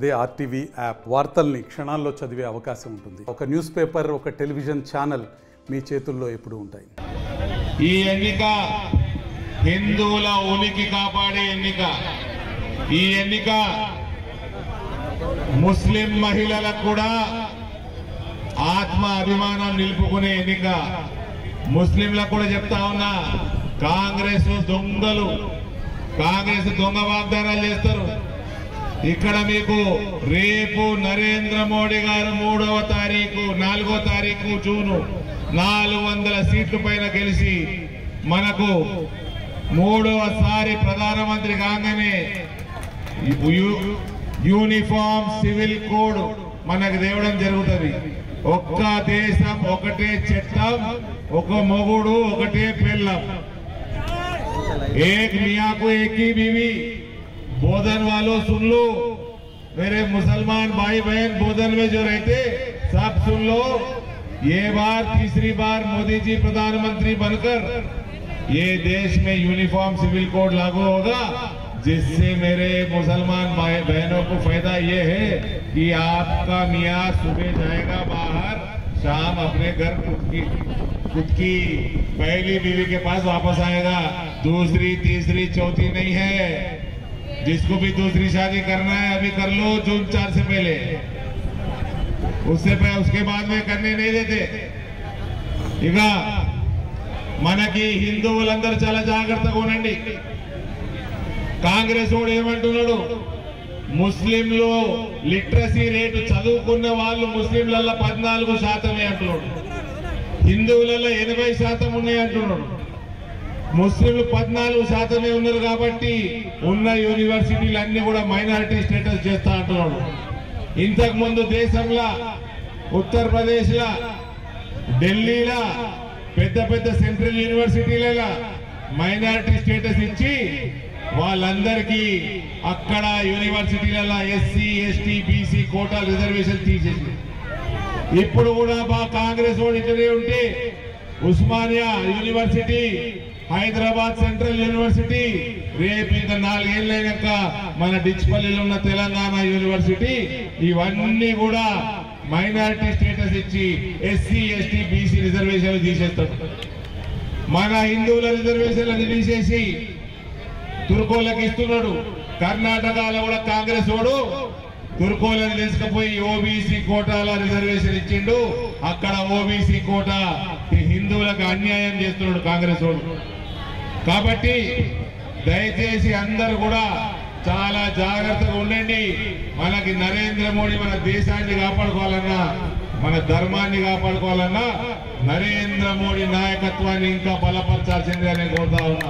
అదే RTV app వార్తల్ని క్షణాల్లో చదివే అవకాశం ఉంటుంది ఒక న్యూస్ పేపర్ ఒక టెలివిజన్ ఛానల్ మీ చేతుల్లో ఎప్పుడూ ఉంటాయి ఈ ఎన్నిక హిందువుల ఉనికి కాపాడే ఎన్నిక ఈ ఎన్నిక ముస్లిం మహిళలకు కూడా ఆత్మ అభిమానం నిలుపుకునే ఎన్నిక ముస్లింలకు కూడా చెప్తా ఉన్నా కాంగ్రెస్ దొంగలు కాంగ్రెస్ దొంగ వాగ్దానాలు చేస్తారు ఇక్కడ మీకు రేపు నరేంద్ర మోడీ గారు మూడవ తారీఖు నాలుగో తారీఖు జూను నాలుగు వందల సీట్ల పైన గెలిచి మనకు మూడవసారి ప్రధానమంత్రి కాగానే యు- యూనిఫామ్ సివిల్ కోడ్ మనకు తేవడం జరుగుతుంది ఒక్క దేశం ఒకటే చట్టం ఒక మొగుడు ఒకటే పిల్లం एक मियाँ को एक ही बीवी बोधन वालों सुन लो मेरे मुसलमान भाई बहन बोधन में जो रहते सब सुन लो ये बार तीसरी बार मोदी जी प्रधानमंत्री बनकर ये देश में यूनिफॉर्म सिविल कोड लागू होगा जिससे मेरे मुसलमान भाई बहनों को फायदा ये है कि आपका मियाँ सुबह जाएगा बाहर शाम अपने घर खुद की खुद की पहली बीवी के पास वापस आएगा दूसरी तीसरी चौथी नहीं है जिसको भी दूसरी शादी करना है अभी कर लो जून चार से पहले उससे पहले उसके बाद में करने नहीं देते ఇక మనకి హిందువులందరూ చాలా జాగ్రత్తగా ఉండండి కాంగ్రెస్ వాడు ఏమంటున్నాడు ముస్లింలు లిటరసీ రేటు చదువుకున్న వాళ్ళు ముస్లింలలో పద్నాలుగు శాతమే అంటున్నాడు హిందువులలో ఎనభై శాతం ఉన్నాయి అంటున్నాడు ముస్లింలు పద్నాలుగు శాతమే ఉన్నారు కాబట్టి ఉన్న యూనివర్సిటీలు అన్ని కూడా మైనారిటీ స్టేటస్ చేస్తా అంటున్నాడు ఇంతకు ముందు దేశంలో ఉత్తరప్రదేశ్ లా ఢిల్లీలో పెద్ద పెద్ద సెంట్రల్ యూనివర్సిటీలలో మైనారిటీ స్టేటస్ ఇచ్చి వాళ్ళందరికీ అక్కడ యూనివర్సిటీలలో SC ST BC quota reservation తీసేసి ఇప్పుడు కూడా మా కాంగ్రెస్ వాడు ఇక్కడే ఉంటే Osmania university Hyderabad central university రేపు ఇంకా నాలుగేళ్ళైనాక మన డిచ్పల్లిలో ఉన్న తెలంగాణ యూనివర్సిటీ ఇవన్నీ కూడా మైనారిటీ స్టేటస్ ఇచ్చి ఎస్సీ ఎస్టీ బీసీ రిజర్వేషన్లు తీసేస్తాడు మన హిందువుల రిజర్వేషన్లను తీసేసి తుర్కోళ్ళకి ఇస్తున్నాడు కర్ణాటకలో కూడా కాంగ్రెస్ వాడు తుర్కోలను తీసుకుపోయి ఓబీసీ కోటాల రిజర్వేషన్ ఇచ్చిండు అక్కడ ఓబీసీ కోట హిందువులకు అన్యాయం చేస్తున్నాడు కాంగ్రెస్ వాడు కాబట్టి దయచేసి అందరూ కూడా చాలా జాగ్రత్తగా ఉండండి మనకి నరేంద్ర మోడీ మన దేశాన్ని కాపాడుకోవాలన్నా మన ధర్మాన్ని కాపాడుకోవాలన్నా నరేంద్ర మోడీ నాయకత్వాన్ని ఇంకా బలపరచాల్సిందిగా నేను కోరుతా ఉన్నా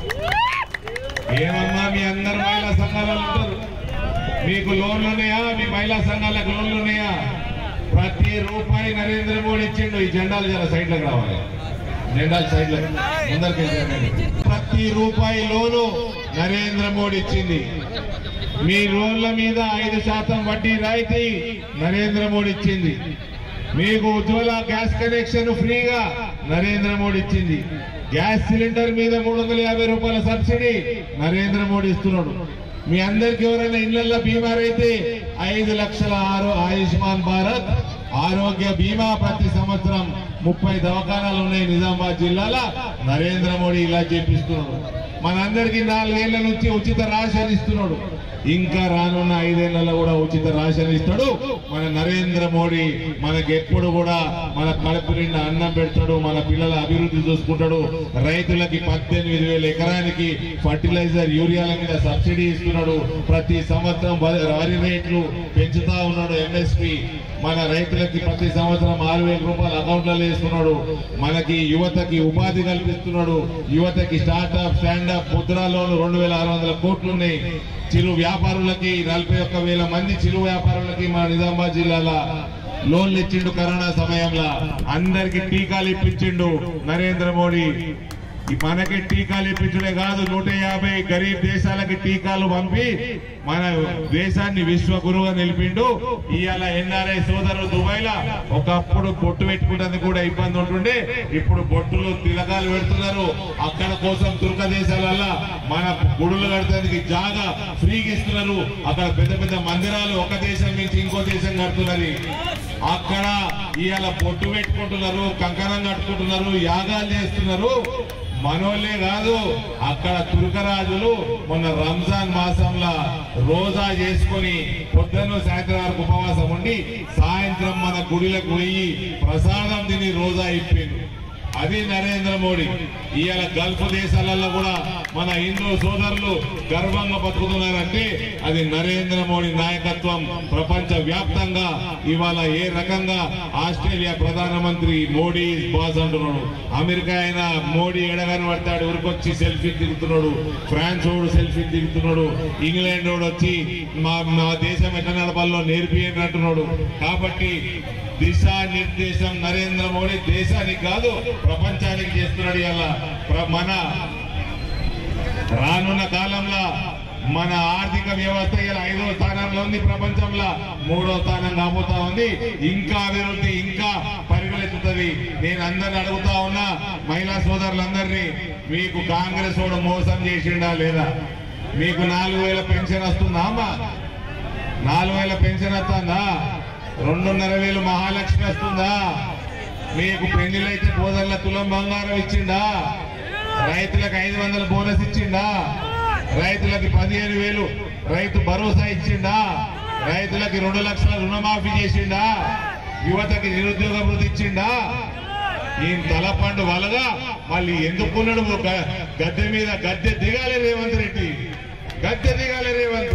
ఏమమ్మా మీ అందరు మహిళా సంఘాలలో ఉంటారు మీకు లోన్లు ఉన్నాయా మీ మహిళా సంఘాలకు లోన్లు ఉన్నాయా ప్రతి రూపాయి నరేంద్ర మోడీ ఇచ్చిండు ఈ జెండాలు జర సైడ్ లకు రావాలి జెండాలు సైడ్ లకు ముందరికి జరగండి. ప్రతి రూపాయి లోను నరేంద్ర మోడీ ఇచ్చింది మీ లోన్ల మీద ఐదు శాతం వడ్డీ రాయితీ నరేంద్ర మోడీ ఇచ్చింది మీకు ఉజ్వల గ్యాస్ కనెక్షన్ ఫ్రీగా నరేంద్ర మోడీ ఇచ్చింది గ్యాస్ సిలిండర్ మీద మూడు వందల యాభై రూపాయల సబ్సిడీ నరేంద్ర మోడీ ఇస్తున్నాడు మీ అందరికి ఎవరైనా ఇళ్లలో బీమార్ అయితే ఐదు లక్షల ఆరో ఆయుష్మాన్ భారత్ ఆరోగ్య బీమా ప్రతి సంవత్సరం ముప్పై దవాఖానాలు ఉన్నాయి నిజామాబాద్ జిల్లాలో నరేంద్ర మోడీ ఇలా చేపిస్తున్నాడు మనందరికీ నాలుగేళ్ల నుంచి ఉచిత రాషన్ ఇస్తున్నాడు ఇంకా రానున్న ఐదేళ్లలో కూడా ఉచిత రాషన్ ఇస్తాడు మన నరేంద్ర మోడీ మనకి ఎప్పుడు కూడా మన కడుపు నిండా అన్నం పెడతాడు మన పిల్లల అభివృద్ధి చూసుకుంటాడు రైతులకి పద్దెనిమిది వేల ఎకరానికి ఫర్టిలైజర్ యూరియాల మీద సబ్సిడీ ఇస్తున్నాడు ప్రతి సంవత్సరం వరి వరి రేట్లు పెంచుతా ఉన్నాడు ఎంఎస్పి మన రైతులకి ప్రతి సంవత్సరం ఆరు వేల రూపాయలు అకౌంట్లలో వేస్తున్నాడు మనకి యువతకి ఉపాధి కల్పిస్తున్నాడు యువతకి స్టార్ట్అప్ స్టాండప్ ముద్రా లోన్ రెండు వేల ఆరు వందల కోట్లు ఉన్నాయి చిరు వ్యాపారులకి నలభై ఒక్క వేల మంది చిరు వ్యాపారులకి మన నిజామాబాద్ జిల్లాలో లోన్లు ఇచ్చిండు కరోనా సమయంలో అందరికి టీకాలు ఇప్పించిండు నరేంద్ర మోడీ ఈ మనకి టీకాలు ఇప్పించడే కాదు నూట యాభై గరీబ్ దేశాలకి టీకాలు పంపి మన దేశాన్ని విశ్వ గురువుగా నిలిపిండు ఇవాళ ఎన్ఆర్ఐ సోదరులు దుబాయ్ లా ఒకప్పుడు బొట్టు పెట్టుకుంటే కూడా ఇబ్బంది ఉంటుండే ఇప్పుడు బొట్టులు తిలకాలు పెడుతున్నారు అక్కడ కోసం తుర్క దేశాలల్ల మన గుడులు కడతానికి జాగా ఫ్రీగా ఇస్తున్నారు అక్కడ పెద్ద పెద్ద మందిరాలు ఒక దేశం నుంచి ఇంకో దేశం కడుతున్నది అక్కడ ఇవాళ పొట్టు పెట్టుకుంటున్నారు కంకణం కట్టుకుంటున్నారు యాగాలు చేస్తున్నారు మనోళ్ళే కాదు అక్కడ తుర్కరాజులు మొన్న రంజాన్ మాసంలో రోజా చేసుకొని పొద్దున్న సాయంత్రం వరకు ఉపవాసం ఉండి సాయంత్రం మన గుడిలకు పోయి ప్రసాదం తిని రోజా ఇప్పిండు అది నరేంద్ర మోడీ ఇవాళ గల్ఫ్ దేశాలలో కూడా మన హిందూ సోదరులు గర్వంగా బతుకుతున్నారంటే అది నరేంద్ర మోడీ నాయకత్వం ప్రపంచ వ్యాప్తంగా ఇవాళ ఏ రకంగా ఆస్ట్రేలియా ప్రధానమంత్రి మోడీ బాస్ అంటున్నాడు అమెరికా అయినా మోడీ ఎడగాని పడతాడు ఉరికొచ్చి సెల్ఫీ దిగుతున్నాడు ఫ్రాన్స్ వాడు సెల్ఫీ దిగుతున్నాడు ఇంగ్లాండ్ వాడు వచ్చి మా మా దేశం ఎట్లా నడపాలో నేర్పియండి అంటున్నాడు కాబట్టి దిశా నిర్దేశం నరేంద్ర మోడీ దేశానికి కాదు ప్రపంచానికి చేస్తున్నాడు ఇలా మన రానున్న కాలంలో మన ఆర్థిక వ్యవస్థ ఇలా ఐదో స్థానంలో ఉంది ప్రపంచంలో మూడో స్థానం కాబోతా ఉంది ఇంకా అభివృద్ధి ఇంకా పరిగెత్తుతుంది నేను అందరిని అడుగుతా ఉన్నా మహిళా సోదరులందరినీ మీకు కాంగ్రెస్ వాడు మోసం చేసిండా లేదా మీకు నాలుగు వేల పెన్షన్ వస్తుందా అమ్మా నాలుగు వేల పెన్షన్ వస్తుందా రెండున్నర వేలు మహాలక్ష్మి వస్తుందా మీకు పెళ్లిలైతే పోదర్ల తులం బంగారం ఇచ్చిండా రైతులకు ఐదు వందల బోనస్ ఇచ్చిండా రైతులకి పదిహేను వేలు రైతు భరోసా ఇచ్చిండా రైతులకి రెండు లక్షల రుణమాఫీ చేసిండా యువతకి నిరుద్యోగ వృద్ధి ఇచ్చిండా ఈ తలపండు వలగా మళ్ళీ ఎందుకున్నాడు గ- గద్దె మీద గద్దె దిగాలి రేవంత్ రెడ్డి గద్దె దిగాలి రేవంత్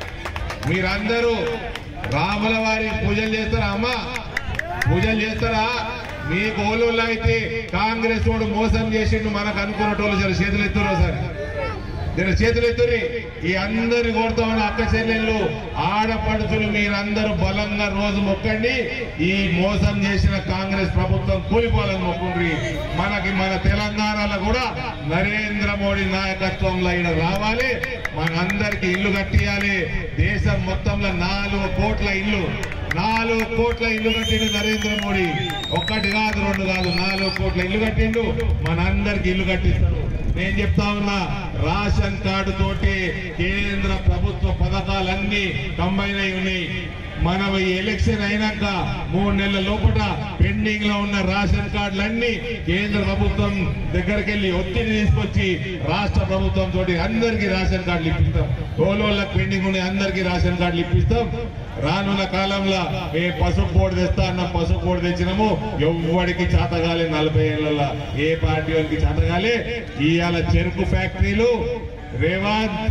మీరందరూ రాముల వారి పూజలు చేస్తారా అమ్మా పూజలు చేస్తారా మీ కోళ్ళు అయితే కాంగ్రెస్ వాడు మోసం చేసిండు మనకు అనుకున్నటోళ్ళు సరే చేతులు ఎత్తురో సరే నేను చేతులు ఎత్తురి ఈ అందరి కోరుతా ఉన్న అక్క చెల్లెళ్ళు ఆడపడుచులు మీరందరూ బలంగా రోజు మొక్కండి ఈ మోసం చేసిన కాంగ్రెస్ ప్రభుత్వం కూలిపోవాలని మొక్కుండ్రి మనకి మన తెలంగాణలో కూడా నరేంద్ర మోడీ నాయకత్వంలో ఈయన రావాలి మనందరికి ఇల్లు కట్టియాలి దేశం మొత్తంలో నాలుగు కోట్ల ఇల్లు నాలుగు కోట్ల ఇల్లు కట్టిండు నరేంద్ర మోడీ ఒక్కటి కాదు రెండు కాదు నాలుగు కోట్ల ఇల్లు కట్టిండు మనందరికి ఇల్లు కట్టిస్తాడు నేను చెప్తా ఉన్నా రేషన్ కార్డు తోటి కేంద్ర ప్రభుత్వ పథకాలన్నీ కంబైన్ అయి ఉన్నాయి మన ఈ ఎలక్షన్ అయినాక మూడు నెలల లోపల పెండింగ్ లో ఉన్న రేషన్ కార్డులన్నీ కేంద్ర ప్రభుత్వం దగ్గరికి వెళ్ళి ఒత్తిడి తీసుకొచ్చి రాష్ట్ర ప్రభుత్వం తోటి అందరికీ రేషన్ కార్డులు ఇప్పిస్తాం టోలోళ్ళకి పెండింగ్ ఉండే అందరికీ రేషన్ కార్డులు ఇప్పిస్తాం రానున్న కాలంలో ఏ పసుపు బోర్డు తెస్తా అన్న పసుపు బోర్డు తెచ్చినాము ఎవ్వడికి చేతగాలి నలభై ఏళ్ళ ఏ పార్టీ వాళ్ళకి చేతగాలి ఇవాళ చెరుకు ఫ్యాక్టరీలు రేవంత్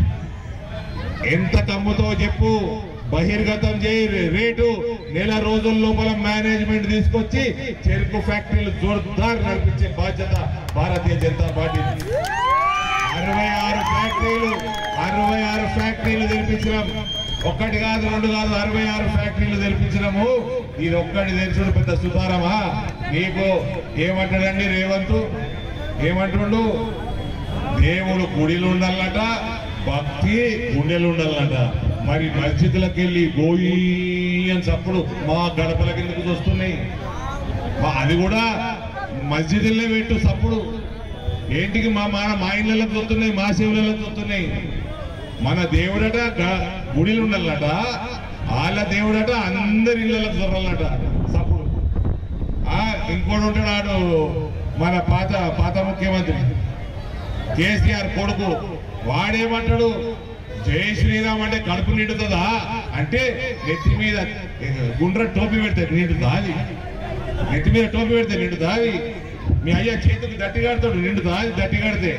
ఎంత కమ్ముతో చెప్పు బహిర్గతం చేయి రేటు నెల రోజుల లోపల మేనేజ్మెంట్ తీసుకొచ్చి చెరుకు ఫ్యాక్టరీలు జోర్దార్ నడిపించే బాధ్యత భారతీయ జనతా పార్టీ అరవై ఆరు ఫ్యాక్టరీలు అరవై ఆరు ఫ్యాక్టరీలు తెరిపించినాం ఒక్కటి కాదు రెండు కాదు అరవై ఆరు ఫ్యాక్టరీలు తెరిపించినాము ఇది ఒక్కటి తెరిచుడు పెద్ద సుతారమా నీకు ఏమంటాడండి రేవంతు ఏమంటుండు దేవుడు గుడిలు ఉండాలట భక్తి గుండెలు ఉండాలట మరి మస్జిద్లకు వెళ్ళి గోయి అని చప్పుడు మా గడపల కిందకు వస్తున్నాయి మా- అది కూడా మస్జిదులే పెట్టు సప్పుడు ఏంటికి మా మా మా ఇళ్ళకి వస్తున్నాయి మా శివులకు వస్తున్నాయి మన దేవుడట గ- గుడిలు ఉండాలట వాళ్ళ దేవుడట అందరి ఇళ్ళకి దొరలట సప్పుడు ఆ ఇంకోటి ఉంటాడు ఆడు మన పాత పాత ముఖ్యమంత్రి కేసీఆర్ కొడుకు వాడేమంటాడు జై శ్రీరామ్ అంటే కడుపు నిండుతుందా అంటే నెత్తి మీద గుండ్ర టోపీ పెడితే నిండుదా అది నెత్తి మీద టోపీ పెడితే నిండుదా అది మీ అయ్య చేతికి దట్టి కడతాడు నిండుదా అది దట్టి కడితే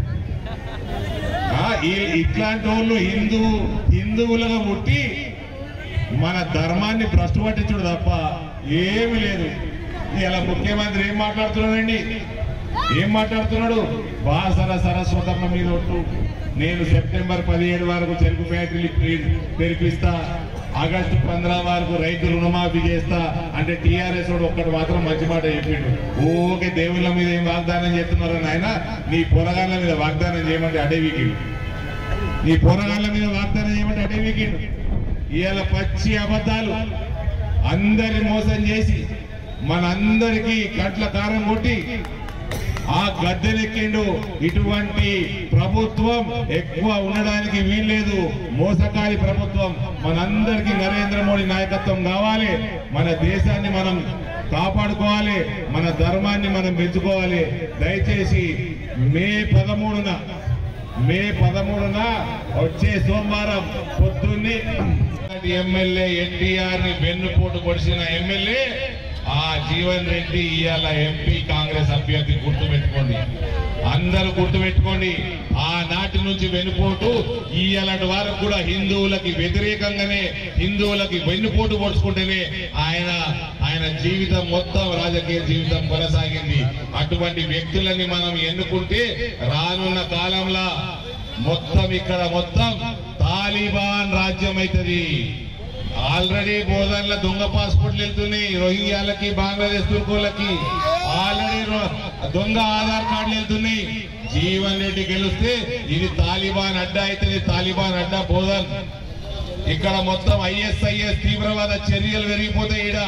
ఆ, ఈ- ఇట్లాంటి వాళ్ళు హిందూ హిందువులుగా పుట్టి మన ధర్మాన్ని భ్రష్టు పట్టించుడు తప్ప ఏమీ లేదు ఇలా ముఖ్యమంత్రి ఏం మాట్లాడుతున్నాడండి ఏం మాట్లాడుతున్నాడు బాసర సరస్వతమ్మ మీద ఒట్టు నేను సెప్టెంబర్ పదిహేడు వరకు చెరుకు ఫ్యాక్టరీ తెరిపిస్తా ఆగస్టు పంద్రా వరకు రైతు రుణమాఫీ చేస్తా అంటే టీఆర్ఎస్ వాడు ఒక్కడు మాత్రం మంచి మాట చెప్పిండు ఓకే దేవుళ్ళ మీద ఏం వాగ్దానం చేస్తున్నారు నాయన నీ పొరగాళ్ళ మీద వాగ్దానం చేయమంటే అడవికి నీ పోరగాళ్ళ మీద వాగ్దానం చేయమంటే అటే వీకిండు ఇవాళ పచ్చి అబద్ధాలు అందరి మోసం చేసి మనందరికీ కట్ల కారం కొట్టి ఆ గద్దెనెక్కిండు ఇటువంటి ప్రభుత్వం ఎక్కువ ఉండడానికి వీల్లేదు మోసకారి ప్రభుత్వం మనందరికీ నరేంద్ర మోడీ నాయకత్వం కావాలి మన దేశాన్ని మనం కాపాడుకోవాలి మన ధర్మాన్ని మనం పెంచుకోవాలి దయచేసి మే పదమూడున మే పదమూడున వచ్చే సోమవారం పొద్దున్నే ఎమ్మెల్యే ఎన్టీఆర్ ని వెన్నుపోటు పొడిచిన ఎమ్మెల్యే ఆ జీవన్ రెడ్డి ఇవాళ ఎంపీ కాంగ్రెస్ అభ్యర్థి గుర్తుపెట్టుకోండి అందరూ గుర్తుపెట్టుకోండి ఆనాటి నుంచి వెన్నుపోటు ఇయ్యాలటి వరకు కూడా హిందువులకి వ్యతిరేకంగానే హిందువులకి వెన్నుపోటు పొడుచుకుంటేనే ఆయన ఆయన జీవితం మొత్తం రాజకీయ జీవితం కొనసాగింది అటువంటి వ్యక్తులని మనం ఎన్నుకుంటే రానున్న కాలంలో మొత్తం ఇక్కడ మొత్తం తాలిబాన్ రాజ్యం అవుతుంది ఆల్రెడీ బోధన్ల దొంగ పాస్పోర్ట్లు వెళ్తున్నాయి రోహింగ్యాలకి బంగ్లాదేశ్ తుర్కోలకి ఆల్రెడీ రో- దొంగ ఆధార్ కార్డులు వెళ్తున్నాయి జీవన్ రెడ్డి గెలిస్తే ఇది తాలిబాన్ అడ్డా అవుతుంది తాలిబాన్ అడ్డా బోధన్ ఇక్కడ మొత్తం ఐఎస్ఐఎస్ తీవ్రవాద చర్యలు పెరిగిపోతాయి ఈడ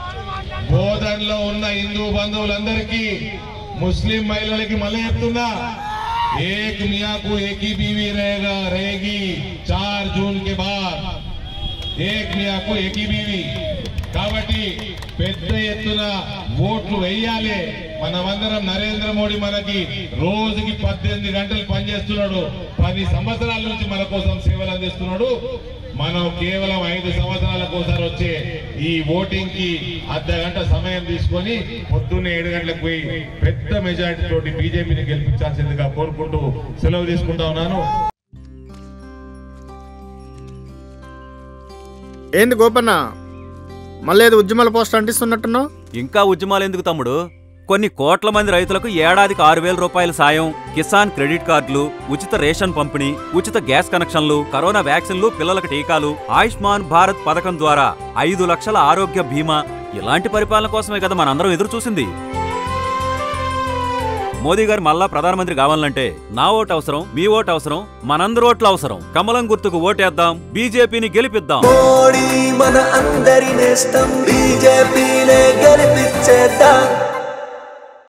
బోధన్ లో ఉన్న హిందూ బంధువులందరికీ ముస్లిం మహిళలకి మళ్ళీ చెప్తున్నా ఏక్ మియాకు ఏకీ బీవీ రేగా రేగి చార్ జూన్ కే బాద్ ఏక్ మియాకు ఏకీ బీవీ కాబట్టి పెద్ద ఎత్తున ఓట్లు వేయాలి మనమందరం నరేంద్ర మోడీ మనకి రోజుకి పద్దెనిమిది గంటలు పనిచేస్తున్నాడు పది సంవత్సరాల నుంచి మన కోసం సేవలు అందిస్తున్నాడు మనం కేవలం ఐదు సంవత్సరాలకు ఒకసారి వచ్చే ఈ ఓటింగ్ కి అర్ధ గంట సమయం తీసుకొని పొద్దున్నే ఏడు గంటలకు పోయి పెద్ద మెజారిటీ తోటి బీజేపీని గెలిపించాల్సిందిగా కోరుకుంటూ సెలవు తీసుకుంటా ఉన్నాను ఏంది గోపన్న మళ్ళీ ఏదో ఉద్యమాల పోస్ట్ అంటిస్తున్నట్టున్నావు ఇంకా ఉద్యమాలు ఎందుకు తమ్ముడు కొన్ని కోట్ల మంది రైతులకు ఏడాదికి ఆరు వేల రూపాయల సాయం కిసాన్ క్రెడిట్ కార్డులు ఉచిత రేషన్ పంపిణీ ఉచిత గ్యాస్ కనెక్షన్లు కరోనా వ్యాక్సిన్లు పిల్లలకు టీకాలు ఆయుష్మాన్ భారత్ పథకం ద్వారా ఐదు లక్షల ఆరోగ్య బీమా ఇలాంటి పరిపాలన కోసమే కదా మనందరం ఎదురు చూసింది మోదీ గారు మళ్ళా ప్రధానమంత్రి కావాలంటే నా ఓటు అవసరం మీ ఓటు అవసరం మనందరి ఓట్లు అవసరం కమలం గుర్తుకు ఓటేద్దాం బీజేపీని గెలిపిద్దాం మోడీ మన అందరి నేస్తం బీజేపీనే గెలిపించేద్దాం